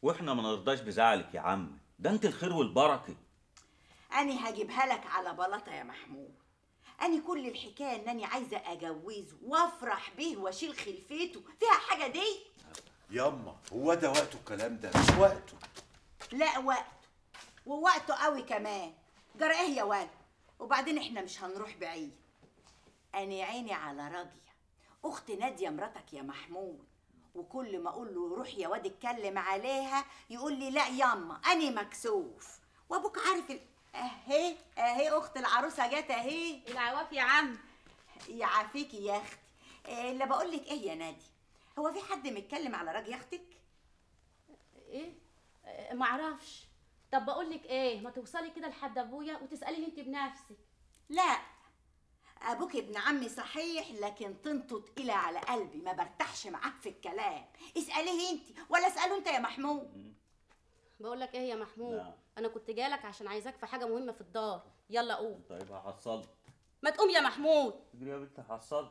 واحنا ما نرضاش بزعلك يا عم ده انت الخير والبركه أنا هجيبها لك على بلاطة يا محمود أنا كل الحكاية إنني عايزة أجوزه وأفرح بيه وأشيل خلفته فيها حاجة دي؟ ياما هو ده وقته الكلام ده مش وقته لا وقته ووقته قوي كمان جرى إيه يا واد وبعدين إحنا مش هنروح بعيد أنا عيني على راضية أخت نادية مراتك يا محمود وكل ما أقول له روح يا واد اتكلم عليها يقول لي لا ياما أنا مكسوف وأبوك عارف ال... أهي أهي أخت العروسة جت أهي العواف يا عم يعافيكي يا اختي إيه اللي بقول لك ايه يا نادي هو في حد متكلم على راجل اختك ايه آه، معرفش طب بقول لك ايه ما توصلي كده لحد ابويا وتساليني انت بنفسك لا ابوك ابن عمي صحيح لكن طنته تقيله على قلبي ما برتاحش معاك في الكلام اساليه انت ولا اساله انت يا محمود بقول لك ايه يا محمود نعم. انا كنت جايلك عشان عايزاك في حاجه مهمه في الدار يلا قوم طيب هحصل ما تقوم يا محمود اجري يا بنت هحصل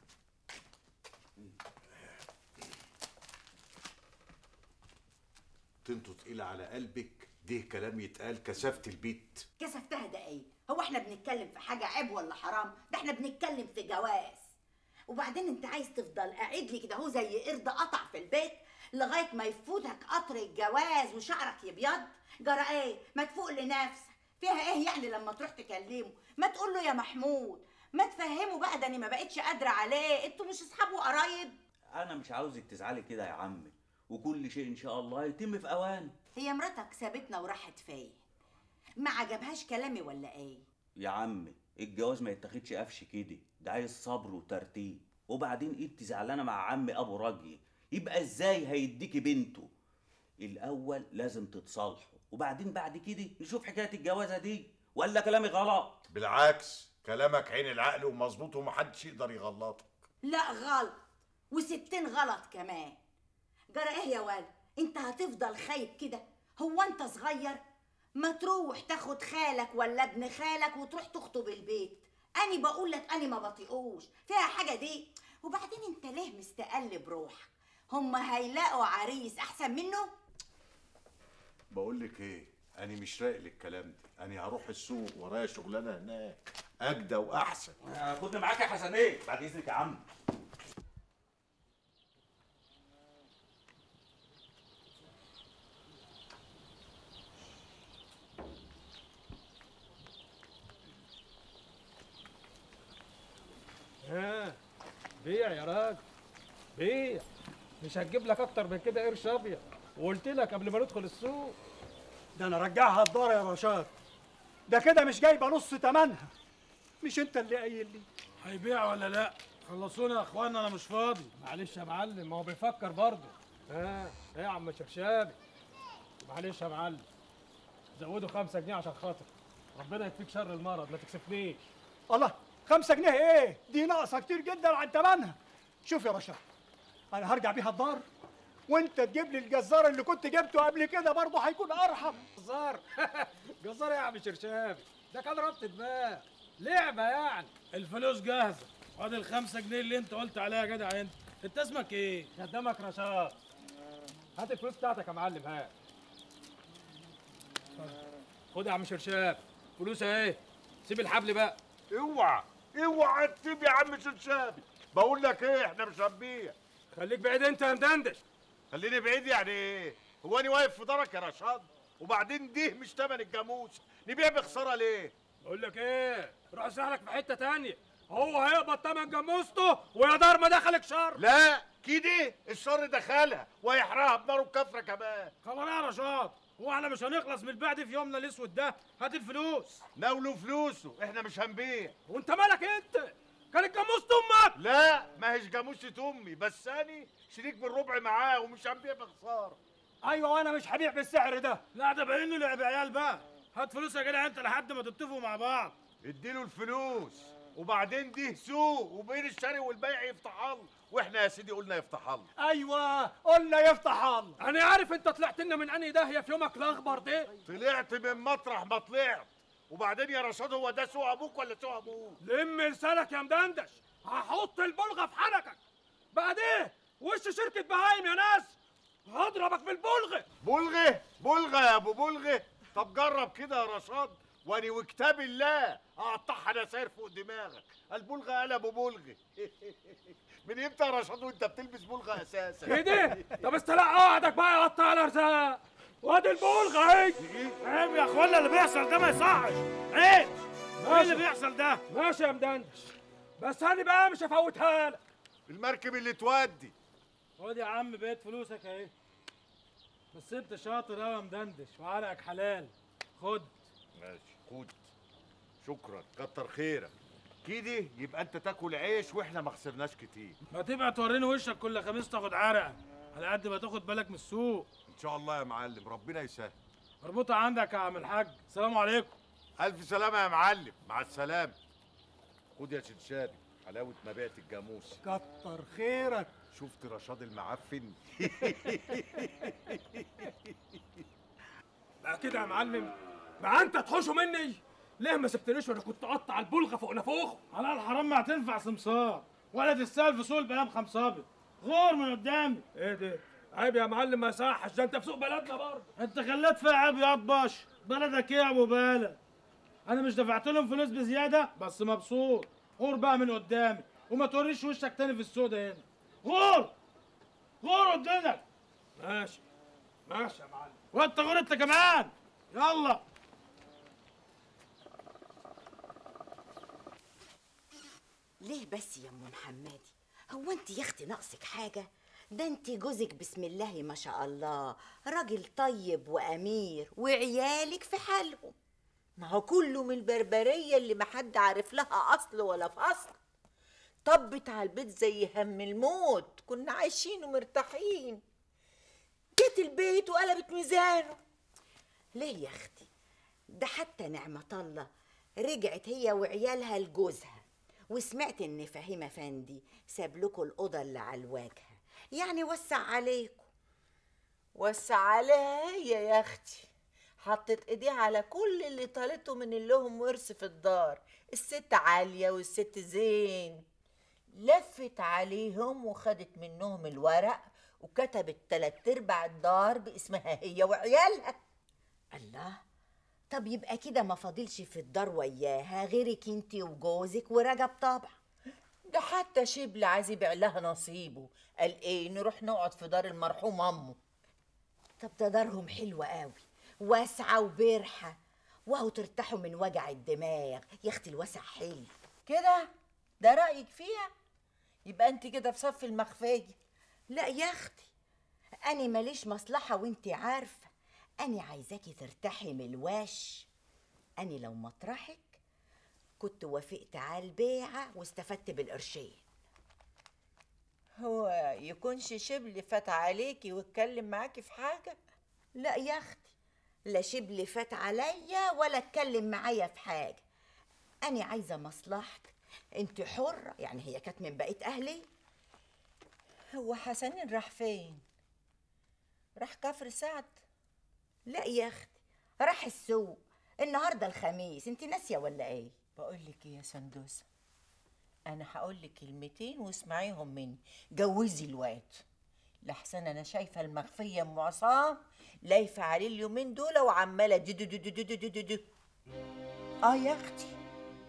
طنته تقيلة على قلبك ده كلام يتقال كثافة البيت كسفتها ده ايه هو احنا بنتكلم في حاجه عيب ولا حرام ده احنا بنتكلم في جواز وبعدين انت عايز تفضل قاعد لي كده هو زي قرد قطع في البيت لغايه ما يفوتك قطر الجواز وشعرك يبيض جرى ايه ما تفوق لنفسك فيها ايه يعني لما تروح تكلمه ما تقول له يا محمود ما تفهمه بقى ده انا ما بقتش قادره عليه انتوا مش اصحاب وقرايب انا مش عاوزك تزعلي كده يا عمي وكل شيء ان شاء الله يتم في اوان هي مراتك سابتنا وراحت فين ما عجبهاش كلامي ولا ايه يا عمي الجواز ما يتاخدش قفش كده ده عايز صبر وترتيب وبعدين انت زعلانه مع عمي ابو راجي يبقى ازاي هيديكي بنته الاول لازم تتصالحوا وبعدين بعد كده نشوف حكايه الجوازه دي ولا كلامي غلط بالعكس كلامك عين العقل ومظبوط ومحدش يقدر يغلطك لا غلط وستين غلط كمان جرى ايه يا ولد انت هتفضل خايب كده هو انت صغير ما تروح تاخد خالك ولا ابن خالك وتروح تخطب البيت اني بقول لك اني ما بطيقوش فيها حاجه دي وبعدين انت ليه مستقل بروحك هما هيلاقوا عريس احسن منه بقول لك ايه انا مش رايق للكلام ده انا هروح السوق ورايا شغلانه هناك اجدى واحسن خدني معاك يا حسنين بعد اذنك يا عم ها بيع يا راجل بيع مش هتجيب لك اكتر من كده قرش ابيض وقلت لك قبل ما ندخل السوق ده انا رجعها الدار يا رشاد ده كده مش جايبه نص تمنها مش انت اللي قايل لي هيبيع ولا لا خلصونا يا اخوانا انا مش فاضي معلش يا معلم ما هو بيفكر برضه ها ايه يا عم شبشابي معلش يا معلم زودوا خمسة جنيه عشان خاطر ربنا يكفيك شر المرض ما تكسفنيش الله خمسة جنيه ايه دي ناقصة كتير جدا عن تمنها شوف يا رشاد انا هرجع بيها الدار وانت تجيب لي الجزار اللي كنت جبته قبل كده برضه هيكون ارحم جزار جزار إيه يا عم شرشابي ده كان ربط دماغ لعبة يعني الفلوس جاهزه وادي الخمسة جنيه اللي انت قلت عليها يا جدع انت انت اسمك ايه قدامك رشاد هات الفلوس بتاعتك يا معلم هات خد يا عم شرشاب فلوس اهي سيب الحبل بقى اوعى اوعى تسيب يا عم شرشابي بقول لك ايه احنا مش هنبيع خليك بعيد انت يا مدندش خليني بعيد يعني ايه هو انا واقف في دارك يا رشاد وبعدين دي مش تمن الجاموس نبيع بخساره ليه بقول لك ايه روح اسرح في حته تانية هو هيقبض تمن جاموسته ويا دار ما دخلك شر لا كده الشر دخلها ويحرقها بنار وكفره كمان خلاص يا رشاد هو احنا مش هنخلص من البيع دي في يومنا الاسود ده هات الفلوس ناولوا فلوسه احنا مش هنبيع وانت مالك انت كانت جاموسة امك لا ما هيش جاموسة امي بس انا شريك بالربع معاه ومش هنبيع بخساره ايوه وانا مش هبيع بالسعر ده لا ده باين له لعب عيال بقى هات فلوس يا جدع انت لحد ما تتفقوا مع بعض اديله الفلوس وبعدين دي سوق وبين الشاري والبيع يفتح الله واحنا يا سيدي قلنا يفتح الله ايوه قلنا يفتح الله انا عارف انت طلعت لنا من انهي داهيه في يومك الاخبر ده طلعت من مطرح ما طلعت وبعدين يا رشاد هو ده سوق ابوك ولا سوق ابوك لم لسانك يا مدندش هحط البلغه في حنكك بعدين وش شركه بهايم يا ناس هضربك بالبلغه بلغه بلغه يا ابو بلغه طب جرب كده يا رشاد واني وكتاب الله اقطعها انا ساير فوق دماغك البلغه قال ابو بلغه من امتى يا رشاد وانت بتلبس بلغه اساسا كده طب استلع قعدك بقى يا قطع الارزاق وادي البلغه اهي عيب يا اخوانا اللي بيحصل ده ما يصحش عيب ايه اللي بيحصل ده ماشي يا مدندش بس انا بقى مش هفوتها لك المركب اللي تودي خد يا عم بقيت فلوسك اهي بس انت شاطر قوي يا مدندش وعرقك حلال خد ماشي خد شكرا كتر خيرك كده يبقى انت تاكل عيش واحنا ما خسرناش كتير ما تبقى توريني وشك كل خميس تاخد عرق على قد ما تاخد بالك من السوق ان شاء الله يا معلم ربنا يسهل اربطها عندك يا عم الحاج السلام عليكم الف سلامه يا معلم مع السلامه خد يا شنشابي حلاوه مبيعة الجاموس كتر خيرك شفت رشاد المعفن بقى كده يا معلم بقى انت تحوشوا مني ليه ما سبتنيش وانا كنت اقطع البلغه فوق نافوخه على الحرام ما هتنفع سمسار ولا تستاهل في سوق البيام خمسابي غور من قدامي ايه ده عيب يا معلم ما يصحش ده انت في سوق بلدنا برضه انت خليت فيها عيب يا باش بلدك ايه يا ابو بلد انا مش دفعت لهم فلوس بزياده بس مبسوط غور بقى من قدامي وما توريش وشك تاني في السوق ده هنا غور غور قدامك ماشي ماشي يا معلم وانت غور انت كمان يلا ليه بس يا ام محمدي هو انت يا اختي ناقصك حاجه ده انت جوزك بسم الله ما شاء الله راجل طيب وامير وعيالك في حالهم ما هو كله من البربرية اللي محد عارف لها أصل ولا فصل طبت على البيت زي هم الموت كنا عايشين ومرتاحين جيت البيت وقلبت ميزانه ليه يا اختي ده حتى نعمة الله رجعت هي وعيالها لجوزها وسمعت ان فهيم افندي ساب لكم الاوضه اللي على الواجهه يعني وسع عليكم وسع عليها هي يا اختي حطت ايديها على كل اللي طالته من اللي لهم ورث في الدار الست عالية والست زين لفت عليهم وخدت منهم الورق وكتبت تلات ارباع الدار باسمها هي وعيالها الله طب يبقى كده ما فاضلش في الدار وياها غيرك انت وجوزك ورجب طبعا ده حتى شبل عايز يبيع لها نصيبه قال ايه نروح نقعد في دار المرحوم امه طب ده دارهم حلوة قوي واسعة وبرحة وهو ترتاحوا من وجع الدماغ يا اختي الوسع حلو كده ده رأيك فيها يبقى انت كده في صف المخفية لا يا اختي انا ماليش مصلحة وانت عارفة انا عايزاكي ترتاحي من الوش انا لو مطرحك كنت وافقت على البيعة واستفدت بالقرشين هو يكونش شبل فات عليكي واتكلم معاكي في حاجة لا يا اختي لا شبل فات عليا ولا اتكلم معايا في حاجة انا عايزة مصلحتك انت حرة يعني هي كانت من بقية اهلي هو حسنين راح فين راح كفر سعد لا يا اختي راح السوق النهارده الخميس انت ناسيه ولا ايه بقول لك ايه يا سندوسة انا هقول لك كلمتين واسمعيهم مني جوزي الواد لحسن انا شايفه المخفيه ام عصام لايفه عليه اليومين دول وعماله دو دو دو دو دو دو دو دو. اه يا اختي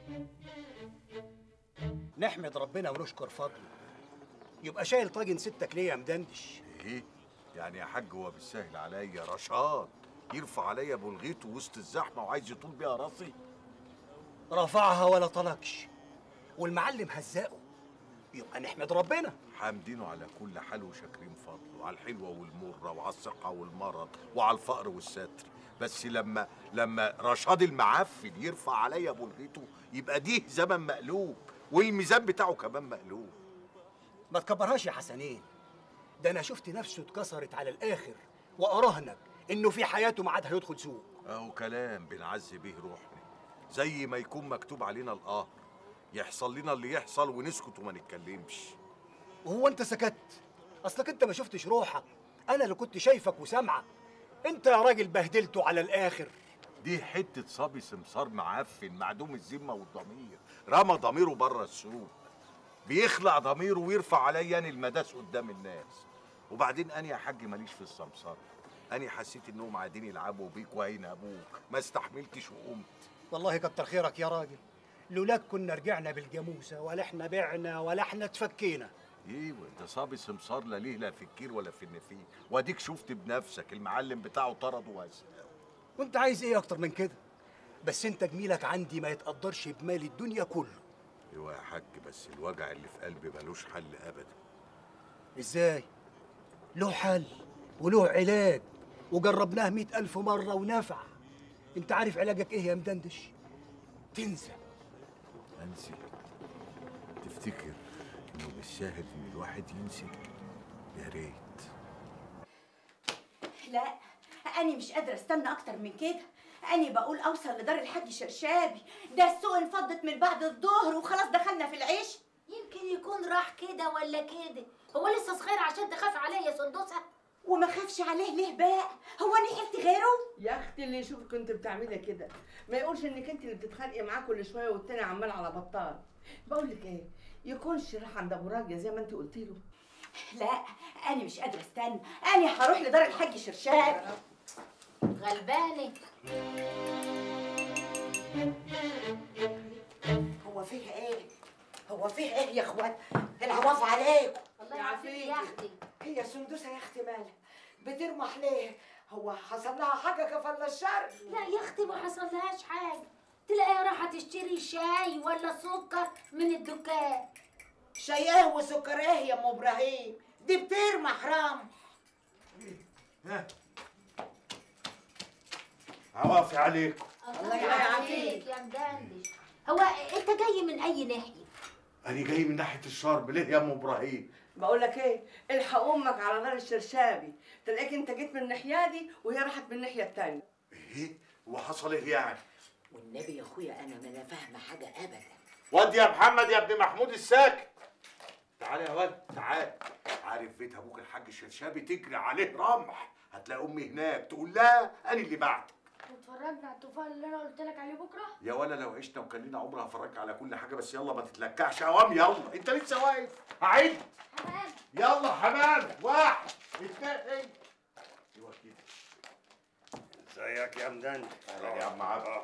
نحمد ربنا ونشكر فضله يبقى شايل طاجن ستك ليه يا مدندش ايه يعني يا حاج هو بالسهل عليا رشاد يرفع عليا بلغيته وسط الزحمه وعايز يطول بيها راسي رفعها ولا طلقش والمعلم هزقه يبقى نحمد ربنا حامدينه على كل حال وشاكرين فضله على الحلوه والمره وعلى الصحه والمرض وعلى الفقر والستر بس لما لما رشاد المعفن يرفع عليا بلغيته يبقى دي زمن مقلوب والميزان بتاعه كمان مقلوب ما تكبرهاش يا حسنين ده انا شفت نفسه اتكسرت على الاخر واراهنك انه في حياته ما عاد هيدخل سوق اهو كلام بنعزي بيه روحنا زي ما يكون مكتوب علينا القهر يحصل لنا اللي يحصل ونسكت وما نتكلمش وهو انت سكت اصلك انت ما شفتش روحك انا اللي كنت شايفك وسامعك انت يا راجل بهدلته على الاخر دي حتة صبي سمسار معفن معدوم الذمة والضمير رمى ضميره بره السوق بيخلع ضميره ويرفع عليا أنا المداس قدام الناس وبعدين أنا يا حاج ماليش في السمسار انا حسيت انهم قاعدين يلعبوا بيك وهين ابوك ما استحملتش وقمت والله كتر خيرك يا راجل لولاك كنا رجعنا بالجاموسه ولا احنا بعنا ولا احنا اتفكينا ايوه ده صابي سمسار لا ليه لا في الكير ولا في النفير واديك شفت بنفسك المعلم بتاعه طرده وهزقه وانت عايز ايه اكتر من كده بس انت جميلك عندي ما يتقدرش بمال الدنيا كله ايوه يا حاج بس الوجع اللي في قلبي ملوش حل ابدا ازاي له حل وله علاج وجربناه مئة ألف مرة ونفع انت عارف علاجك ايه يا مدندش تنسى انسي تفتكر انه بالساهل ان الواحد ينسي يا ريت لا أنا مش قادرة استنى أكتر من كده أنا بقول أوصل لدار الحاج شرشابي ده السوق انفضت من بعد الظهر وخلاص دخلنا في العيش يمكن يكون راح كده ولا كده هو لسه صغير عشان تخاف عليه يا سندوسه وما خافش عليه ليه بقى هو أنا حلت غيره يا اختي اللي يشوفك كنت بتعملي كده ما يقولش انك انت اللي بتتخانقي معاه كل شويه والتاني عمال على بطال بقول لك ايه يكونش راح عند ابو راجع زي ما انت قلتي له لا أنا مش قادرة استنى أنا هروح لدار الحاج شرشابي غلبانه هو فيه إيه؟ هو فيه إيه يا إخوات؟ العواف عليكم الله يعافيك يا اختي هي سندوسة يا اختي مالها بترمح ليه هو حصل لها حاجه كفل الشر لا يا اختي ما حصلهاش حاجه تلاقيها راحت تشتري شاي ولا سكر من الدكان شاي ايه وسكر ايه يا ام ابراهيم دي بترمح رام عوافي عليكم الله يعافيك. يا مدندش هو انت جاي من اي ناحيه انا جاي من ناحيه الشرب ليه يا ام ابراهيم بقول لك ايه الحق امك على دار الشرشابي تلاقيك انت جيت من الناحيه دي وهي راحت من الناحيه التانيه ايه وحصل ايه يعني والنبي يا اخويا انا ما انا فاهمه حاجه ابدا واد يا محمد يا ابن محمود الساكت تعال يا واد تعال عارف بيت ابوك الحاج الشرشابي تجري عليه رمح هتلاقي امي هناك تقول لها انا اللي بعتك واتفرجنا على التفاح اللي انا قلت لك عليه بكره يا ولا لو عشنا وكان لنا عمر هفرجك على كل حاجه بس يلا ما تتلكعش اوام يلا انت لسه واقف هعد حمام يلا حمام واحد اثنين ايوه كده ازيك يا مدن اهلا يا عم عبد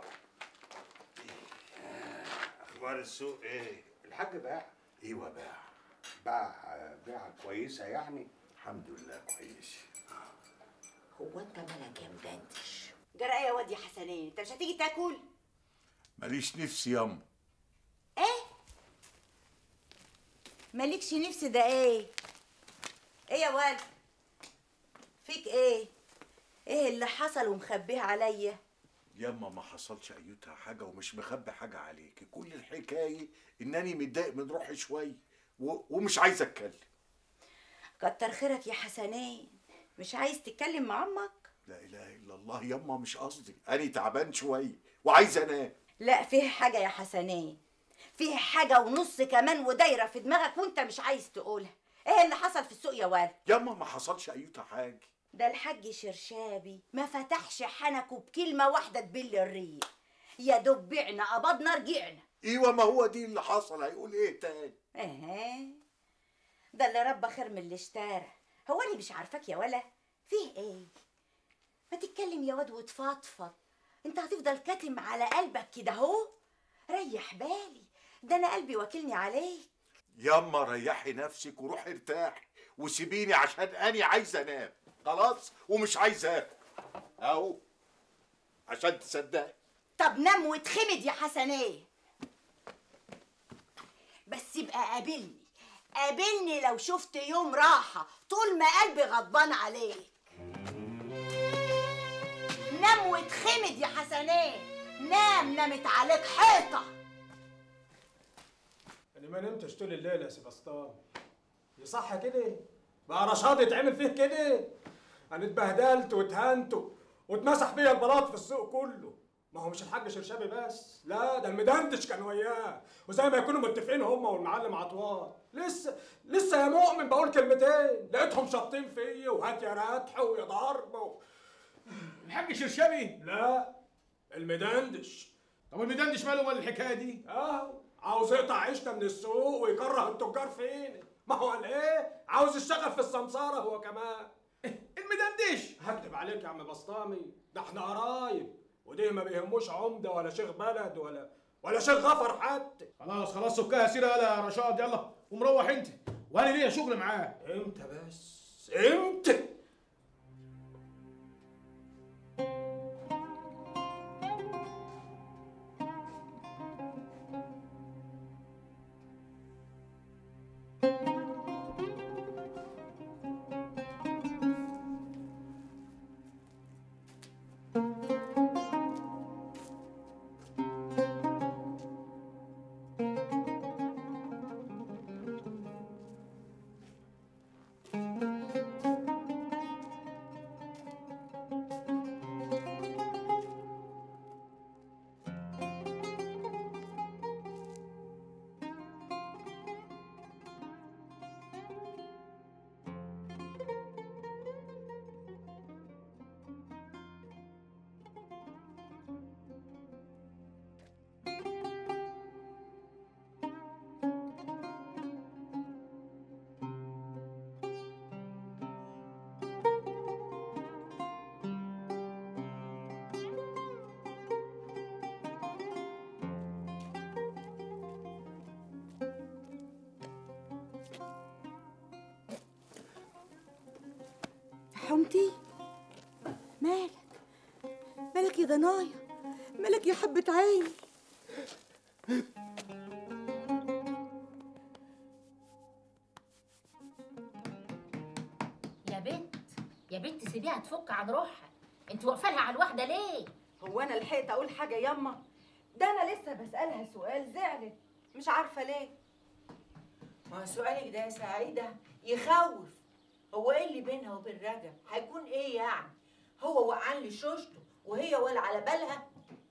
اخبار السوق ايه الحاج باع ايوه باع باع بيعه كويسه يعني الحمد لله كويس هو انت مالك يا مدندش جرى إيه يا واد يا حسنين أنت مش هتيجي تاكل؟ ماليش نفسي ياما إيه؟ مالكش نفس ده إيه؟ إيه يا واد؟ فيك إيه؟ إيه اللي حصل ومخبيه عليا؟ ياما ما حصلش ايتها حاجه ومش مخبي حاجه عليك كل الحكايه انني متضايق من روحي شويه و... ومش عايز اتكلم كتر خيرك يا حسنين مش عايز تتكلم مع امك لا اله الا الله ياما مش قصدي انا تعبان شويه وعايز انام لا فيه حاجه يا حسنين فيه حاجه ونص كمان ودايره في دماغك وانت مش عايز تقولها ايه اللي حصل في السوق يا ولد ياما ما حصلش ايتها حاجه ده الحاج شرشابي ما فتحش حنكه بكلمه واحده تبل الريق يا دوب بعنا قبضنا رجعنا ايوه ما هو دي اللي حصل هيقول ايه تاني اها ده اللي ربى خير من اللي اشترى هو انا مش عارفاك يا ولا فيه ايه ما تتكلم يا واد وتفضفض انت هتفضل كاتم على قلبك كده اهو ريح بالي ده انا قلبي واكلني عليك ياما ريحي نفسك وروحي ارتاحي وسيبيني عشان اني عايز انام خلاص ومش عايز اكل اهو عشان تصدقي طب نام واتخمد يا حسنيه بس يبقى قابلني قابلني لو شفت يوم راحة طول ما قلبي غضبان عليك نام واتخمد يا حسنين نام نامت عليك حيطة انا ما نمتش طول الليل يا سيباستان يصح كده بقى رشاد يتعمل فيه كده انا اتبهدلت واتهنت واتمسح بيا البلاط في السوق كله ما هو مش الحاج شرشابي بس لا ده المدندش كان وياه وزي ما يكونوا متفقين هم والمعلم عطوان لسه لسه يا مؤمن بقول كلمتين لقيتهم شاطين فيا وهات يا رتح ويا ضرب و... الحاج شرشبي لا المدندش طب المدندش ماله مال الحكايه دي اهو عاوز يقطع عيشنا من السوق ويكره التجار فين ما هو قال ايه عاوز يشتغل في السمساره هو كمان المدندش هكدب عليك يا عم بسطامي ده احنا قرايب ودي ما بيهموش عمده ولا شيخ بلد ولا ولا شيخ غفر حتى خلاص خلاص سكها يا سيدي يلا يا رشاد يلا ومروح انت وانا ليا شغل معاه امتى بس امتى حمتي مالك مالك يا ضنايا مالك يا حبة عيني يا بنت يا بنت سيبيها تفك عن روحها انت واقفه لها على الواحده ليه هو انا لحقت اقول حاجه ياما ده انا لسه بسالها سؤال زعلت مش عارفه ليه ما هو سؤالك ده يا سعيدة يخوف هو ايه اللي بينها وبين رجب هيكون ايه يعني هو وقعان لي شوشته وهي ولا على بالها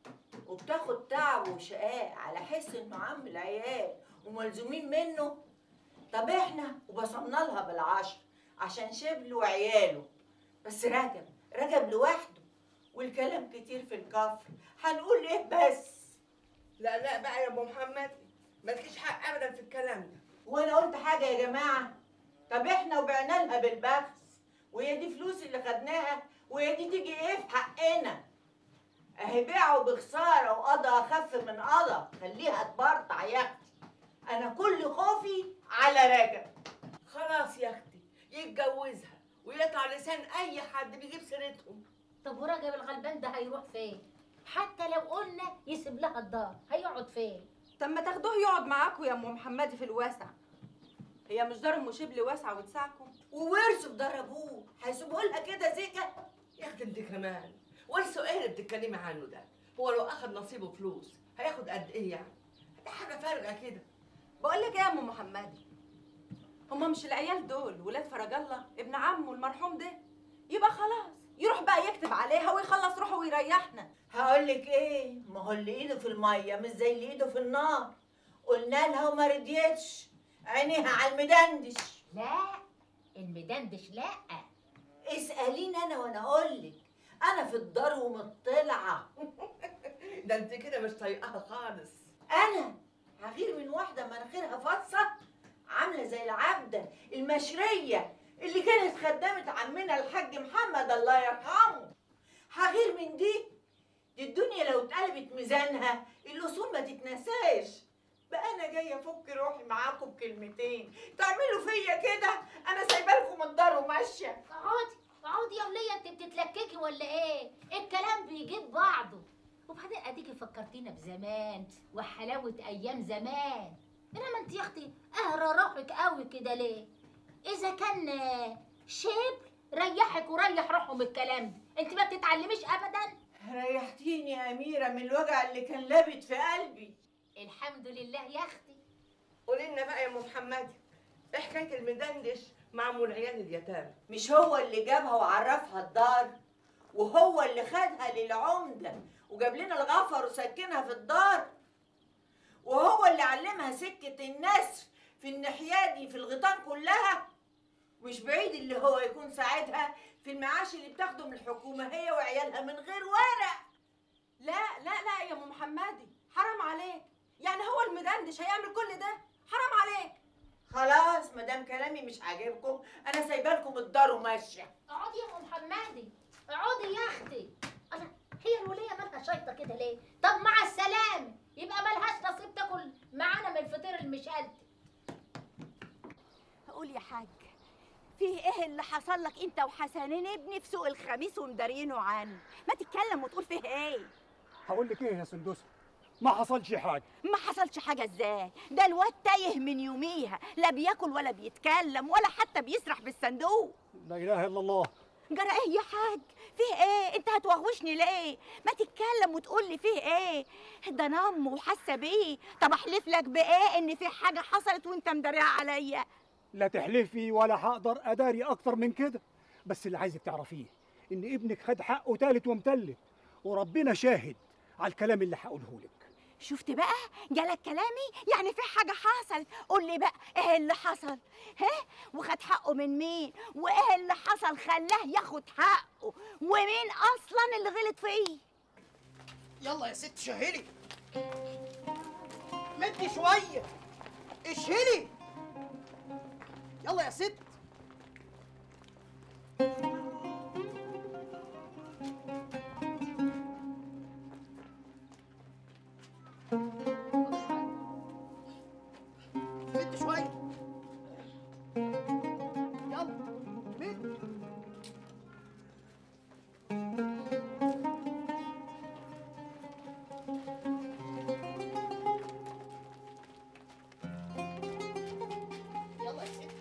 وبتاخد تعب وشقاء على حس انه عم العيال وملزومين منه طب احنا وبصمنا لها بالعشر عشان شبل وعياله بس رجب رجب لوحده والكلام كتير في الكفر هنقول ايه بس لا لا بقى يا ابو محمد مالكيش حق ابدا في الكلام ده وانا قلت حاجه يا جماعه طب احنا وبعنا لها بالبخس وهي دي فلوس اللي خدناها وهي دي تيجي ايه في حقنا اهي بيعوا بخساره وقضى اخف من قضى خليها تبرطع يا اختي انا كل خوفي على رجب خلاص يا اختي يتجوزها ويقطع لسان اي حد بيجيب سيرتهم طب وراجل الغلبان ده هيروح فين حتى لو قلنا يسيب لها الدار هيقعد فين طب ما تاخدوه يقعد معاكم يا ام محمدي في الواسع هي مش دار ام شبل واسعه وتساعكم وورثوا في دار ابوه هيسيبوه لها كده زكا يا اختي انت كمان ورثه ايه اللي بتتكلمي عنه ده هو لو اخد نصيبه فلوس هياخد قد ايه يعني دي حاجه فارغه كده بقول لك ايه يا ام محمدي هما مش العيال دول ولاد فرج الله ابن عمه المرحوم ده يبقى خلاص يروح بقى يكتب عليها ويخلص روحه ويريحنا هقول لك ايه ما هو اللي ايده في الميه مش زي اللي ايده في النار قلنا لها وما رضيتش عينيها على المدندش لا المدندش لا اساليني انا وانا اقول لك انا في الدار ومطلعه ده انت كده مش طايقاها خالص انا هغير من واحده مناخيرها فاصه عامله زي العبده المشريه اللي كانت خدامه عمنا الحاج محمد الله يرحمه هغير من دي دي الدنيا لو اتقلبت ميزانها الاصول ما تتنساش بقى انا جايه افك روحي معاكم بكلمتين تعملوا فيا كده انا سايبه لكم الدار وماشيه اقعدي اقعدي يا وليه انت بتتلككي ولا ايه الكلام بيجيب بعضه وبعدين اديكي فكرتينا بزمان وحلاوه ايام زمان انما انت يا اختي قهره روحك قوي كده ليه اذا كان آه، شبل ريحك وريح روحه من الكلام ده انت ما بتتعلميش ابدا ريحتيني يا اميره من الوجع اللي كان لابت في قلبي الحمد لله يا اختي قولي لنا بقى يا ام محمد ايه حكايه المدندش مع ام العيال اليتامى مش هو اللي جابها وعرفها الدار وهو اللي خدها للعمدة وجاب لنا الغفر وسكنها في الدار وهو اللي علمها سكة النسر في النحيادي في الغيطان كلها مش بعيد اللي هو يكون ساعتها في المعاش اللي بتاخده من الحكومة هي وعيالها من غير ورق لا لا لا يا ام محمدي حرام عليك يعني هو المدندش هيعمل كل ده حرام عليك خلاص مادام كلامي مش عاجبكم انا سايبه لكم الدار وماشيه اقعدي يا ام محمدي اقعدي ايه طب مع السلامه يبقى ملهاش نصيب تاكل معانا من الفطير المشلتت قول يا حاج فيه ايه اللي حصل لك انت وحسنين ابني في سوق الخميس ومدارينه عنه ما تتكلم وتقول فيه ايه هقول لك ايه يا سندوسه ما حصلش حاجه ما حصلش حاجه ازاي ده الواد تايه من يوميها لا بياكل ولا بيتكلم ولا حتى بيسرح بالصندوق لا اله الا الله جرى ايه يا حاج فيه ايه انت هتوغوشني ليه ما تتكلم وتقول لي فيه ايه ده انا امه وحاسه بيه طب احلف لك بايه ان في حاجه حصلت وانت مداريها عليا لا تحلفي ولا هقدر اداري اكتر من كده بس اللي عايزك تعرفيه ان ابنك خد حقه تالت ومتلت وربنا شاهد على الكلام اللي هقوله لك شفت بقى جالك كلامي يعني في حاجه حصلت قول لي بقى ايه اللي حصل ها وخد حقه من مين وايه اللي حصل خلاه ياخد حقه ومين اصلا اللي غلط فيه يلا يا ست شهلي مدي شويه اشهلي يلا يا ست مد شويه يلا مد يلا يا ست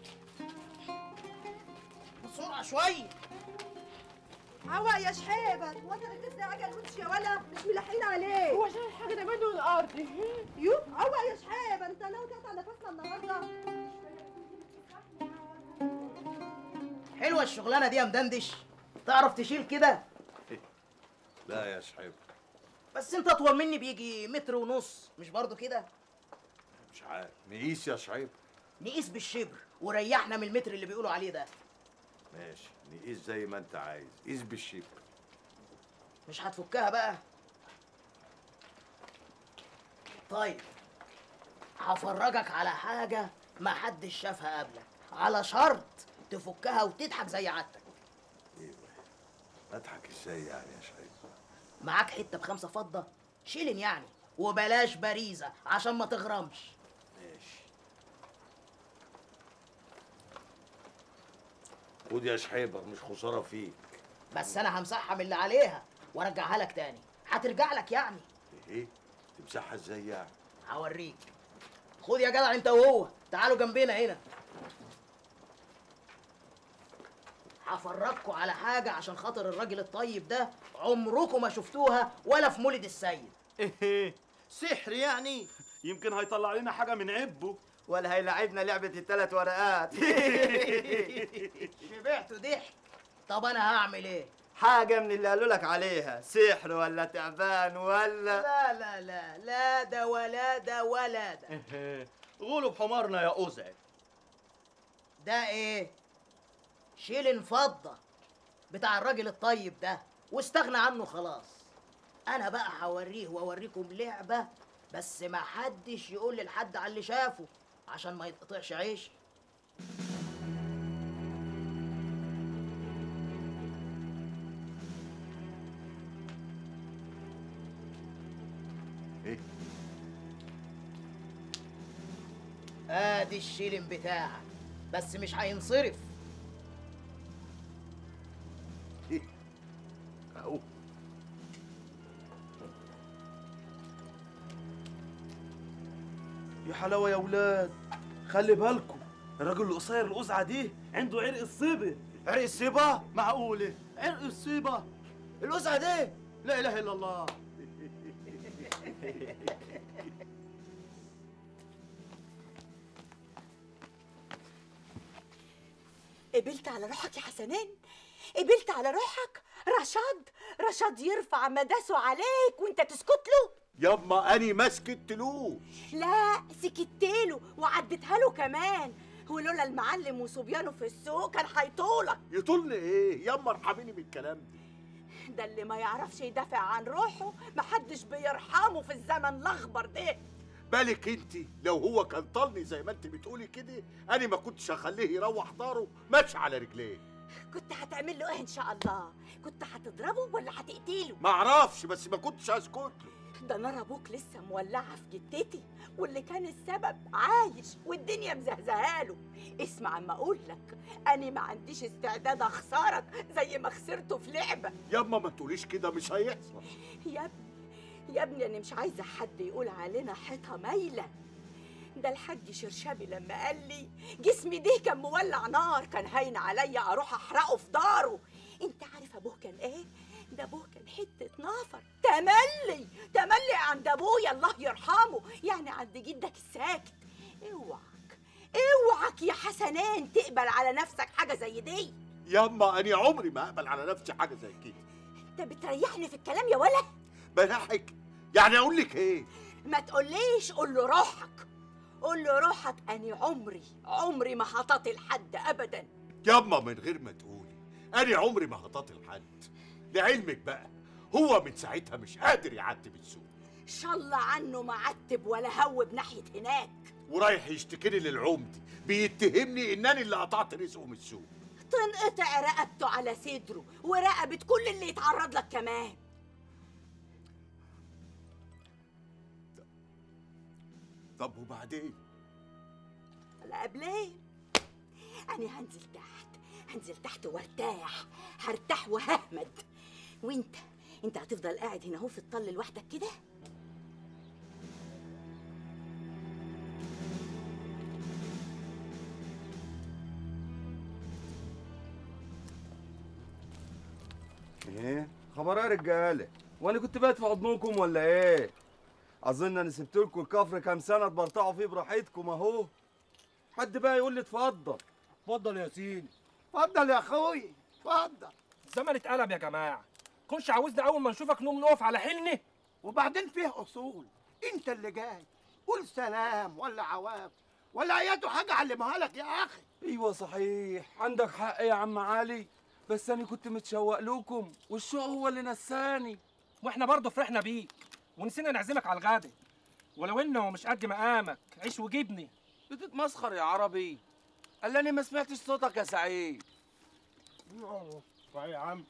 بسرعه شويه عوا يا شحيبة وانت لسه عجل وش يا ولا مش ملاحقين عليه هو شايل حاجة ده منه الأرض يو عوا يا شحيبة انت ناوي تقطع نفسنا النهارده حلوه الشغلانه دي يا مدندش تعرف تشيل كده لا يا شحيب بس انت اطول مني بيجي متر ونص مش برضو كده مش عارف نقيس يا شحيب نقيس بالشبر وريحنا من المتر اللي بيقولوا عليه ده ماشي نقيس زي ما انت عايز قيس بالشبر مش هتفكها بقى طيب هفرجك على حاجة ما حدش شافها قبلك على شرط تفكها وتضحك زي عادتك اضحك ازاي يعني يا شحيب معاك حتة بخمسة فضة شيلن يعني وبلاش باريزة عشان ما تغرمش ماشي خد يا شحيبة مش خسارة فيك بس انا همسحها من اللي عليها وارجعها لك تاني هترجع لك يعني ايه تمسحها ازاي يعني هوريك خد يا جدع انت وهو تعالوا جنبنا هنا هفرجكوا على حاجة عشان خاطر الراجل الطيب ده عمركم ما شفتوها ولا في مولد السيد ايه سحر يعني يمكن هيطلع لنا حاجه من عبه ولا هيلعبنا لعبة الثلاث ورقات شبعتوا ضحك طب انا هعمل ايه حاجه من اللي قالوا لك عليها سحر ولا تعبان ولا لا لا لا لا ده ولا ده ولا ده غولوا بحمارنا يا أزعج ده ايه شيلن فضة بتاع الراجل الطيب ده واستغنى عنه خلاص انا بقى هوريه واوريكم لعبة بس ما حدش يقول لحد على اللي شافه عشان ما يتقطعش عيش ايه ادي الشيلن بتاعك بس مش هينصرف اهو يا حلاوه يا ولاد خلي بالكم الراجل القصير القزعه دي عنده عرق الصيبه عرق الصيبه معقوله عرق الصيبه القزعه دي لا اله الا الله قبلت على روحك يا حسنين قبلت على روحك رشاد رشاد يرفع مداسه عليك وانت تسكت له ياما اني ما سكتلوش لا سكتله وعديتها له كمان ولولا المعلم وصبيانه في السوق كان هيطولك يطولني ايه ياما ارحميني من الكلام ده ده اللي ما يعرفش يدافع عن روحه محدش بيرحمه في الزمن الاخضر ده بالك انت لو هو كان طالني زي ما انت بتقولي كده انا ما كنتش اخليه يروح داره ماشي على رجليه كنت هتعمل له ايه ان شاء الله كنت هتضربه ولا هتقتله ما اعرفش بس ما كنتش هسكت له ده نار ابوك لسه مولعه في جتتي واللي كان السبب عايش والدنيا مزهزهاله اسمع اما اقول لك انا ما عنديش استعداد اخسرك زي ما خسرته في لعبه ياما ما تقوليش كده مش هيحصل يا ابني يا ابني انا مش عايزه حد يقول علينا حيطه مايله ده الحاج شرشابي لما قال لي جسمي ده كان مولع نار كان هاين عليا اروح احرقه في داره انت عارف ابوه كان ايه ده ابوه كان حته نافر تملي تملي عند ابويا الله يرحمه يعني عند جدك الساكت اوعك اوعك يا حسنان تقبل على نفسك حاجه زي دي ياما انا عمري ما اقبل على نفسي حاجه زي كده انت بتريحني في الكلام يا ولا بضحك يعني اقول لك ايه ما تقوليش قول له روحك قول له روحك اني عمري عمري ما هطاط لحد ابدا ياما من غير ما تقولي انا عمري ما هطاط لحد لعلمك بقى هو من ساعتها مش قادر يعتب السوق شاء الله عنه ما عتب ولا هوب ناحيه هناك ورايح يشتكيني للعمدي بيتهمني انني اللي قطعت رزقه من السوق تنقطع رقبته على صدره ورقبه كل اللي يتعرض لك كمان طب وبعدين لا قبلين انا هنزل تحت هنزل تحت وارتاح هرتاح وههمد وانت انت هتفضل قاعد هنا اهو في الطل لوحدك كده ايه خبر ايه يا رجاله وانا كنت بات في حضنكم ولا ايه اظن انا سبت لكم الكفر كام سنه تبرطعوا فيه براحتكم اهو حد بقى يقول لي اتفضل اتفضل يا سيدي اتفضل يا اخوي اتفضل الزمن اتقلب يا جماعه كنش عاوزنا اول ما نشوفك نقوم نقف على حلني وبعدين فيه اصول انت اللي جاي قول سلام ولا عواف ولا اياته حاجه علمها لك يا اخي ايوه صحيح عندك حق يا عم علي بس انا كنت متشوق لكم والشوق هو اللي نساني واحنا برضه فرحنا بيك ونسينا نعزمك على الغدا ولو انه مش قد مقامك عيش وجبني بتتمسخر يا عربي قال انا ما سمعتش صوتك يا سعيد صحيح يا عم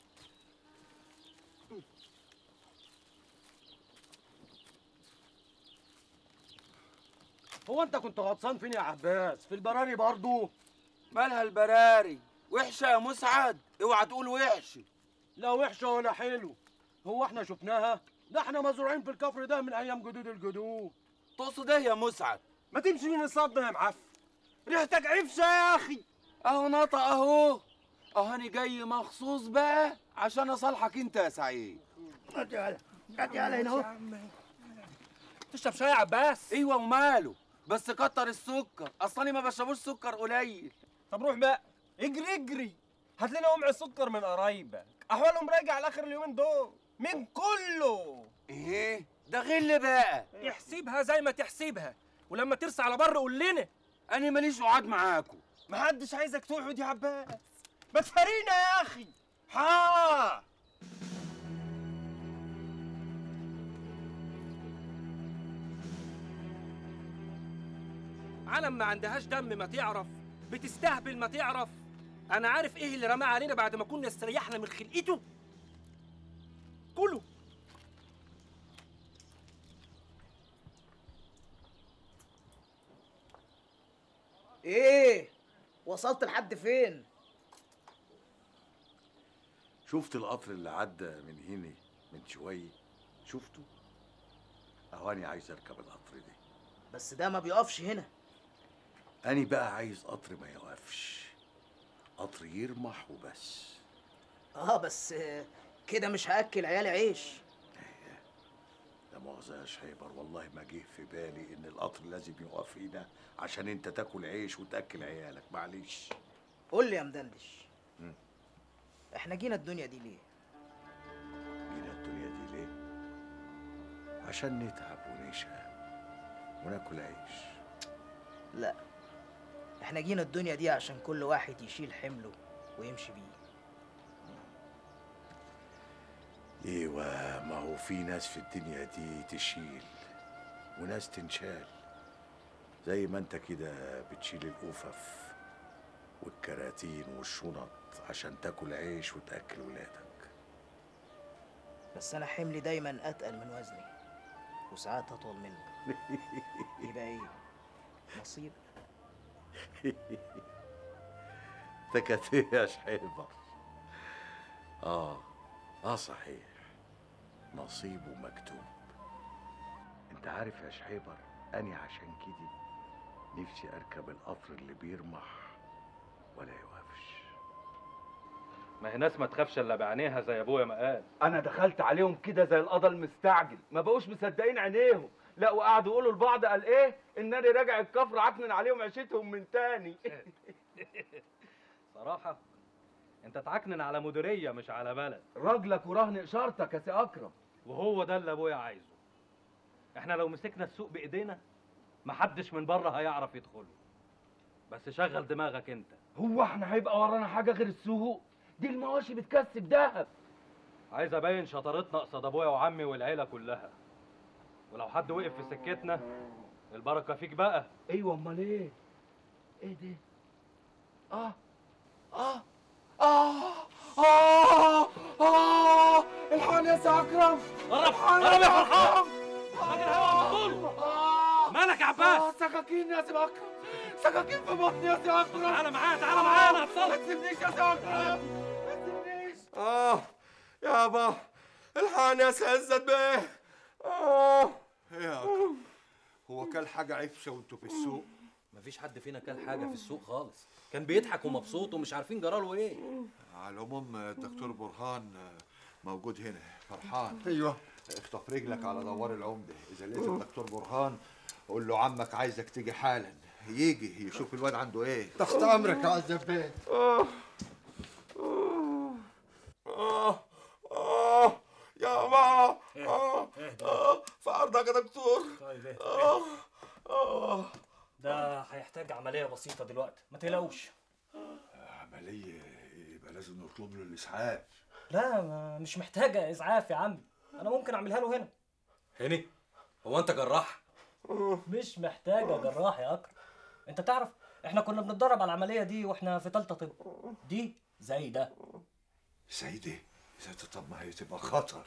هو انت كنت غطسان فين يا عباس في البراري برضو مالها البراري وحشه يا مسعد اوعى تقول وحشه لا وحشه ولا حلو هو احنا شفناها ده احنا مزروعين في الكفر ده من ايام جدود الجدود تقصد ايه يا مسعد ما تمشي من الصد يا معفن ريحتك عفشه يا اخي اهو نطق اهو اهو انا جاي مخصوص بقى عشان اصالحك انت يا سعيد هات يالا هات يالا هنا اهو تشرب شاي يا عباس ايوه وماله بس كتر السكر اصلا ما بشربوش سكر قليل طب روح بقى اجري اجري هات لنا قمع سكر من قرايبك احوالهم راجع على اخر اليومين دول من كله ايه ده غل بقى احسبها زي ما تحسبها ولما ترسى على بر قول لنا انا ماليش قعاد معاكم محدش عايزك تقعد يا عباس ما تفارينا يا اخي ها عالم ما عندهاش دم ما تعرف بتستهبل ما تعرف انا عارف ايه اللي رماه علينا بعد ما كنا استريحنا من خلقته كله ايه وصلت لحد فين شفت القطر اللي عدى من هنا من شويه شفته اهو انا عايز اركب القطر ده بس ده ما بيقفش هنا انا بقى عايز قطر ما يوقفش قطر يرمح وبس اه بس آه، كده مش هاكل عيالي عيش لا مؤاخذة يا شيبر والله ما جه في بالي ان القطر لازم يقف هنا عشان انت تاكل عيش وتاكل عيالك معلش قول لي يا مدندش مم. احنا جينا الدنيا دي ليه جينا الدنيا دي ليه عشان نتعب ونشقى وناكل عيش لا احنا جينا الدنيا دي عشان كل واحد يشيل حمله ويمشي بيه ايوه ما هو في ناس في الدنيا دي تشيل وناس تنشال زي ما انت كده بتشيل القفف والكراتين والشنط عشان تاكل عيش وتاكل ولادك بس انا حملي دايما اتقل من وزني وساعات اطول منه يبقى ايه نصيب تكاتيه يا شحيبر اه اه صحيح نصيبه مكتوب انت عارف يا شحيبر اني عشان كده نفسي اركب القطر اللي بيرمح ولا يوقفش ما هي ناس ما تخافش الا بعينيها زي ابويا ما قال انا دخلت عليهم كده زي القضا المستعجل ما بقوش مصدقين عينيهم لا وقعدوا يقولوا لبعض قال ايه انني راجع الكفر عكنن عليهم عيشتهم من تاني صراحه انت تعكنن على مديريه مش على بلد راجلك ورهن اشارتك يا سي اكرم وهو ده اللي ابويا عايزه احنا لو مسكنا السوق بايدينا محدش من بره هيعرف يدخله بس شغل دماغك انت هو احنا هيبقى ورانا حاجه غير السوق دي المواشي بتكسب دهب عايز ابين شطارتنا قصاد ابويا وعمي والعيله كلها ولو حد وقف في سكتنا البركه فيك بقى ايوه امال ايه ايه ده اه اه اه اه اه الحقني يا سي اكرم قرب الحقني قرب يا سي فرحان أكرم. راجل هوا مقتول مالك يا عباس آه، سكاكين يا سي اكرم سكاكين في بطني يا سي اكرم تعالى معايا تعالى معايا انا هتصرف ما تسيبنيش يا سي اكرم ما تسيبنيش اه يابا الحقني يا سي عزت بيه اه يا أكرم، هو كل حاجه عفشه وانتوا في السوق مفيش حد فينا كل حاجه في السوق خالص كان بيضحك ومبسوط ومش عارفين جراله ايه على العموم الدكتور برهان موجود هنا فرحان ايوه اخطف رجلك على دوار العمده اذا لقيت الدكتور برهان قول له عمك عايزك تيجي حالا يجي يشوف الواد عنده ايه تحت امرك يا عزت بيه اه اه اه يابا اه اه في عرضك يا دكتور طيب ايه اه اه ده هيحتاج عملية بسيطة دلوقتي ما تقلقوش عمليه يبقى لازم نطلب له الاسعاف لا ما مش محتاجة إسعاف يا عمي أنا ممكن أعملها له هنا هني هو انت جراح مش محتاجة جراح يا أكرم أنت تعرف إحنا كنا بنتدرب على العملية دي وإحنا في تالتة طب دي زي ده سيدي اذا طب ما هي تبقى خطر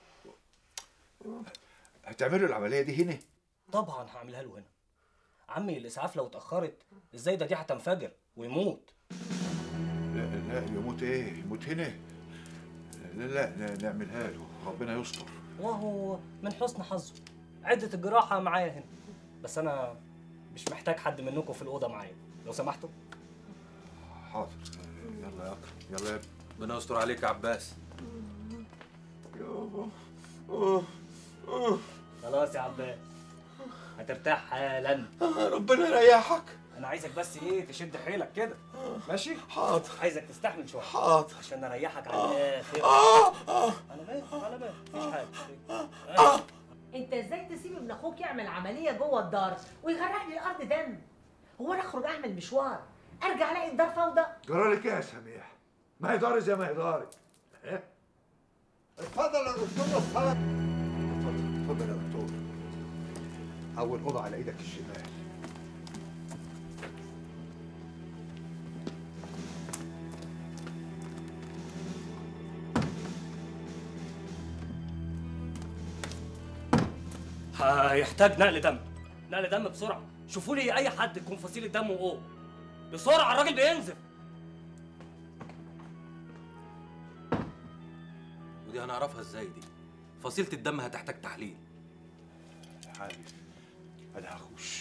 هتعملوا العمليه دي هنا طبعا هعملها له هنا عمي الإسعاف لو اتأخرت إزاي ده دي هتنفجر ويموت لا لا يموت ايه يموت هنا لا لا ن- نعملها له ربنا يستر وهو من حسن حظه عدة الجراحة معايا هنا بس أنا مش محتاج حد منكم في الأوضة معايا لو سمحتوا حاضر يلا يا اكرم يلا يا ابني ربنا يستر عليك يا عباس خلاص يا عباس هترتاح حالا ربنا يريحك انا عايزك بس ايه تشد حيلك كده ماشي حاضر عايزك تستحمل شويه حاضر عشان اريحك على الاخر اه اه على بالك على بالك مفيش حاجه انت ازاي تسيب ابن اخوك يعمل عمليه جوه الدار ويغرق لي الارض دم هو انا اخرج اعمل مشوار ارجع الاقي الدار فوضى جرالك ايه يا سميح ما هي داري زي ما هي داري إيه؟ اتفضل يا دكتور اتفضل اتفضل اتفضل يا دكتور اول اوضه على ايدك الشمال هيحتاج نقل دم نقل دم بسرعه شوفوا لي اي حد يكون فصيله دمه او بسرعه الراجل بينزف ودي هنعرفها ازاي دي فصيله الدم هتحتاج تحليل تعالي انا هخش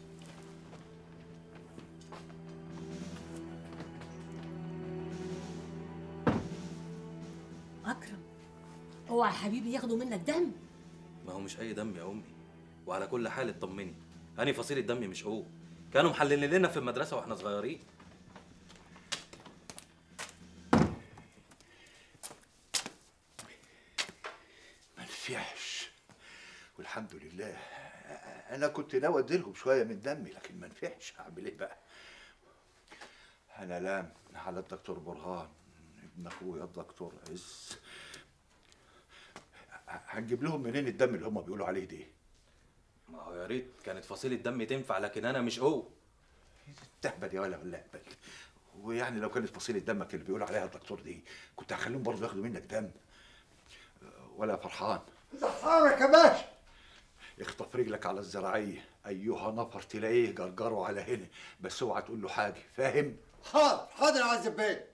اكرم اوعى يا حبيبي ياخدوا منك دم ما هو مش اي دم يا امي وعلى كل حال اطمني اني فصيله دمي مش هو كانوا محللين لنا في المدرسه واحنا صغيرين ما نفعش والحمد لله انا كنت ناوي اديلهم شويه من دمي لكن ما نفعش اعمل ايه بقى انا لام على الدكتور برهان ابن اخويا الدكتور عز هنجيب لهم منين الدم اللي هم بيقولوا عليه دي ما هو يا ريت كانت فصيله دم تنفع لكن انا مش هو تهبل يا ولا ولا اهبل ويعني لو كانت فصيلة دمك اللي بيقول عليها الدكتور دي كنت هخليهم برضه ياخدوا منك دم ولا فرحان زحارك يا باشا اخطف رجلك على الزراعية أيها نفر تلاقيه جرجره على هنا بس اوعى تقول له حاجة فاهم؟ حاضر حاضر يا عز البيه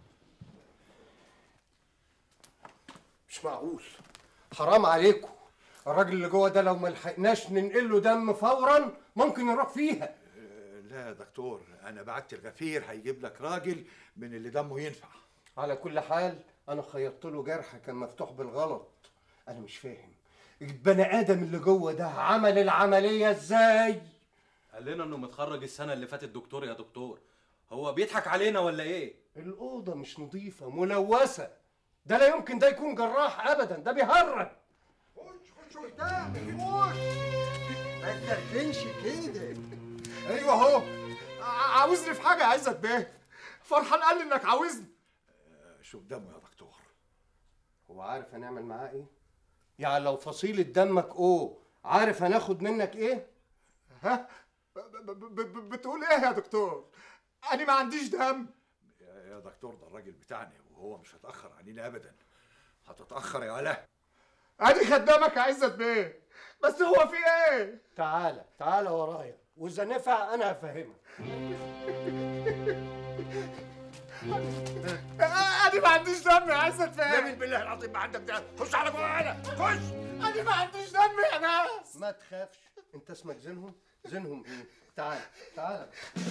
مش معقول حرام عليكم الراجل اللي جوه ده لو ما لحقناش ننقل له دم فورا ممكن يروح فيها لا يا دكتور أنا بعت الغفير هيجيب لك راجل من اللي دمه ينفع على كل حال انا خيطت له جرح كان مفتوح بالغلط انا مش فاهم البني ادم اللي جوه ده عمل العمليه ازاي قال لنا انه متخرج السنه اللي فاتت دكتور يا دكتور هو بيضحك علينا ولا ايه الاوضه مش نظيفه ملوثه ده لا يمكن ده يكون جراح ابدا ده بيهرج خش قدامي خش ما تدردنش كده ايوه اهو ع- عاوزني في حاجه يا عزت بيه فرحان قال لي انك عاوزني شوف دمه يا دكتور هو عارف هنعمل معاه ايه يعني لو فصيله دمك او عارف هناخد منك ايه ها ب- ب- ب- بتقول ايه يا دكتور انا ما عنديش دم يا يا دكتور ده الراجل بتاعنا وهو مش هيتأخر عنينا أبدا هتتأخر يا ولا ادي خدامك يا عزت بيه بس هو في ايه تعالى تعالى ورايا واذا نفع انا هفهمك انا ما عنديش دم يا عزت بيه يمين بالله العظيم ما عندك دم خش على جوه هنا خش انا ما عنديش دم يا ناس ما تخافش انت اسمك زينهم زينهم ايه تعالى تعالى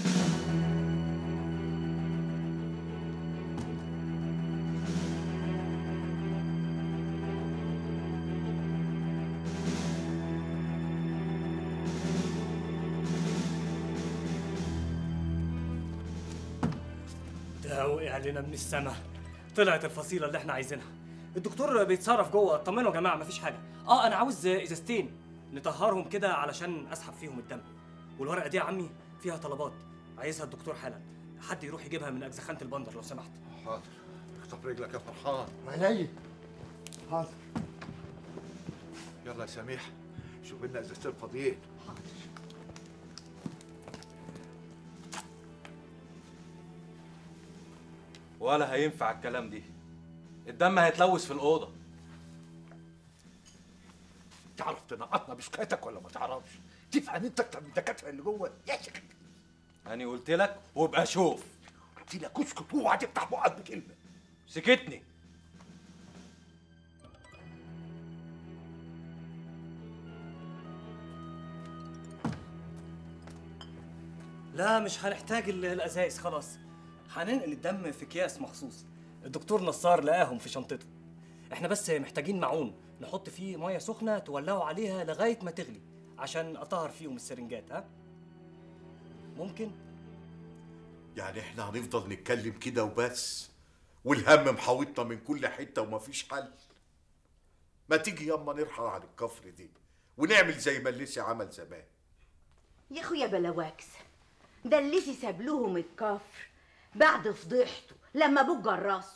ده وقع علينا من السما طلعت الفصيله اللي احنا عايزينها الدكتور بيتصرف جوه اطمنوا يا جماعه مفيش حاجه اه انا عاوز ازازتين نطهرهم كده علشان اسحب فيهم الدم والورقه دي يا عمي فيها طلبات عايزها الدكتور حالا حد يروح يجيبها من اجزخانه البندر لو سمحت حاضر اخطف رجلك يا فرحان عينيا حاضر يلا يا سميح شوف لنا ازازتين فاضيين ولا هينفع الكلام دي الدم هيتلوث في الاوضه تعرف تنقطنا بسكاتك ولا ما تعرفش تفهم انت اكتر من الدكاتره اللي جوه يا شيخ انا قلت لك وابقى شوف قلت لك اسكت اوعى تفتح بقك بكلمه سكتني لا مش هنحتاج ال- الازايز خلاص هننقل الدم في اكياس مخصوص الدكتور نصار لقاهم في شنطته احنا بس محتاجين معون نحط فيه ميه سخنه تولعوا عليها لغايه ما تغلي عشان اطهر فيهم السرنجات ها ممكن يعني احنا هنفضل نتكلم كده وبس والهم محاوطنا من كل حته ومفيش حل ما تيجي ياما نرحل عن الكفر دي ونعمل زي ما الليسي عمل زمان يا اخويا بلاواكس ده الليسي ساب لهم الكفر بعد فضيحته لما ابوك جرسه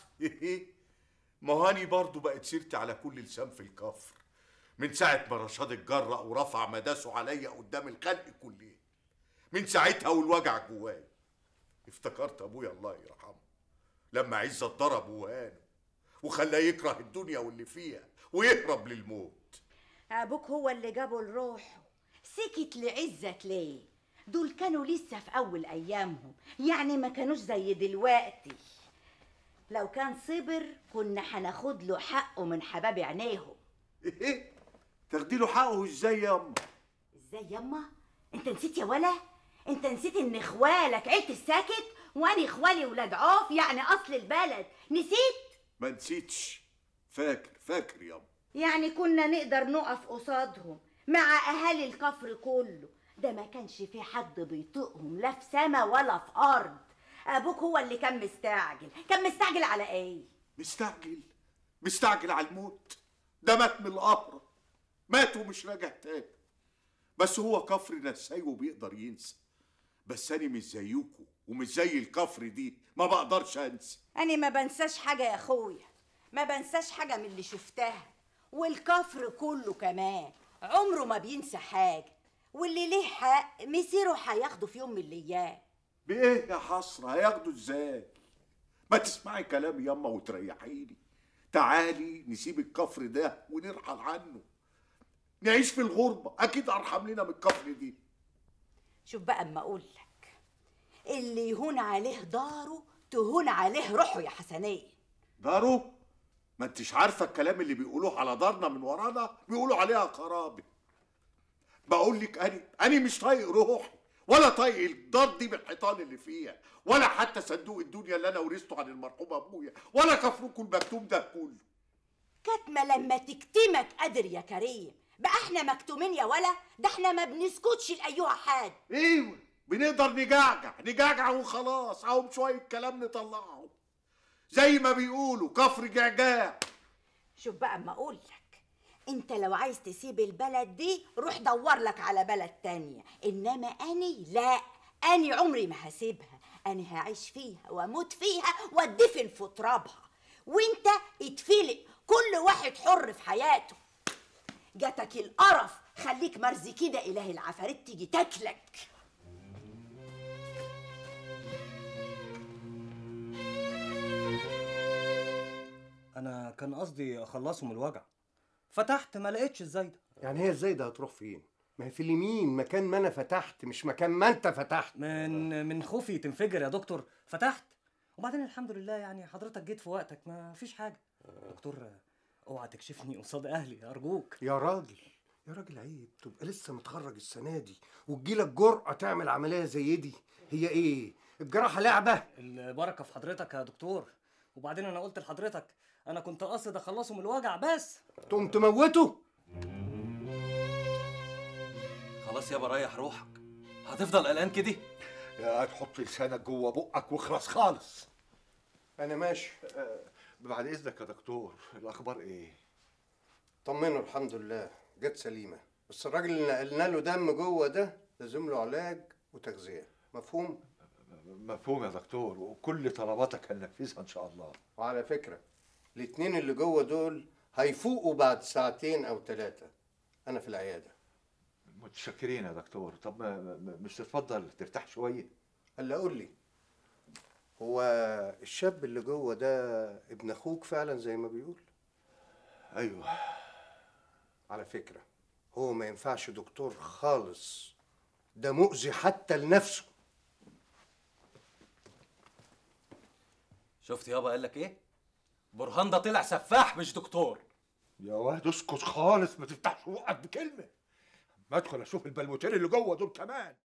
ما هاني برضه بقت سيرتي على كل لسان في الكفر من ساعة ما رشاد اتجرأ ورفع مداسه عليا قدام الخلق كلهم من ساعتها والوجع جواي افتكرت ابويا الله يرحمه لما عزة ضرب وهانه وخلاه يكره الدنيا واللي فيها ويهرب للموت ابوك هو اللي جابه لروحه سكت لعزك ليه دول كانوا لسه في اول ايامهم يعني ما كانوش زي دلوقتي لو كان صبر كنا هناخد له حقه من حباب عينيهم ايه تاخدي له حقه ازاي ياما ازاي ياما انت نسيت يا ولا انت نسيت ان اخوالك عيلة الساكت وانا اخوالي ولاد عوف يعني اصل البلد نسيت ما نسيتش فاكر فاكر ياما يعني كنا نقدر نقف قصادهم مع اهالي الكفر كله ده ما كانش في حد بيطيقهم لا في سما ولا في ارض ابوك هو اللي كان مستعجل كان مستعجل على ايه مستعجل مستعجل على الموت ده مات من القهر مات ومش راجع تاني بس هو كفر نساي وبيقدر ينسى بس انا مش زيكم ومش زي الكفر دي ما بقدرش انسى انا ما بنساش حاجه يا اخويا ما بنساش حاجه من اللي شفتها والكفر كله كمان عمره ما بينسى حاجه واللي ليه حق مسيره هياخده في يوم من الايام بايه يا حسره هياخدوا ازاي ما تسمعي كلامي ياما وتريحيني تعالي نسيب الكفر ده ونرحل عنه نعيش في الغربه اكيد ارحم لنا من الكفر دي شوف بقى اما اقول لك اللي يهون عليه داره تهون عليه روحه يا حسنين دارو ما انتش عارفه الكلام اللي بيقولوه على دارنا من ورانا بيقولوا عليها قرابه بقول لك اني اني مش طايق روحي ولا طايق الدار دي بالحيطان اللي فيها ولا حتى صندوق الدنيا اللي انا ورثته عن المرحوم ابويا ولا كفركم المكتوم ده كله كاتمه لما تكتمك قادر يا كريم بقى احنا مكتومين يا ولا ده احنا ما بنسكتش لايها حد ايوه بنقدر نجعجع نجعجع وخلاص اهو شويه كلام نطلعه زي ما بيقولوا كفر جعجاع شوف بقى اما اقول لك انت لو عايز تسيب البلد دي روح دور لك على بلد تانية انما اني لا اني عمري ما هسيبها انا هعيش فيها واموت فيها وادفن في ترابها وانت اتفلق كل واحد حر في حياته جاتك القرف خليك مرزي كده اله العفاريت تيجي تاكلك انا كان قصدي اخلصه من الوجع فتحت ما لقيتش الزايده يعني هي ازاي ده هتروح فين ما هي في اليمين مكان ما انا فتحت مش مكان ما انت فتحت من من خوفي تنفجر يا دكتور فتحت وبعدين الحمد لله يعني حضرتك جيت في وقتك ما فيش حاجه دكتور اوعى تكشفني قصاد اهلي ارجوك يا راجل يا راجل عيب تبقى لسه متخرج السنه دي وتجيلك جرأة تعمل عمليه زي دي هي ايه الجراحه لعبه البركه في حضرتك يا دكتور وبعدين انا قلت لحضرتك انا كنت قاصد اخلصه من الوجع بس تقوم تموته خلاص يابا ريح روحك هتفضل قلقان كده يا هتحط لسانك جوه بقك واخرس خالص انا ماشي بعد اذنك يا دكتور الاخبار ايه طمنه الحمد لله جت سليمه بس الراجل اللي نقلنا له دم جوه ده لازم له علاج وتغذيه مفهوم مفهوم يا دكتور وكل طلباتك هننفذها ان شاء الله وعلى فكره الاتنين اللي جوه دول هيفوقوا بعد ساعتين او ثلاثه انا في العياده متشكرين يا دكتور طب ما ما- مش تتفضل ترتاح شويه هلا قول لي هو الشاب اللي جوه ده ابن اخوك فعلا زي ما بيقول ايوه على فكره هو ما ينفعش دكتور خالص ده مؤذي حتى لنفسه شفت يابا قال لك ايه برهان ده طلع سفاح مش دكتور يا واد اسكت خالص ما تفتحش بقك بكلمه ما ادخل اشوف البلوتين اللي جوه دول كمان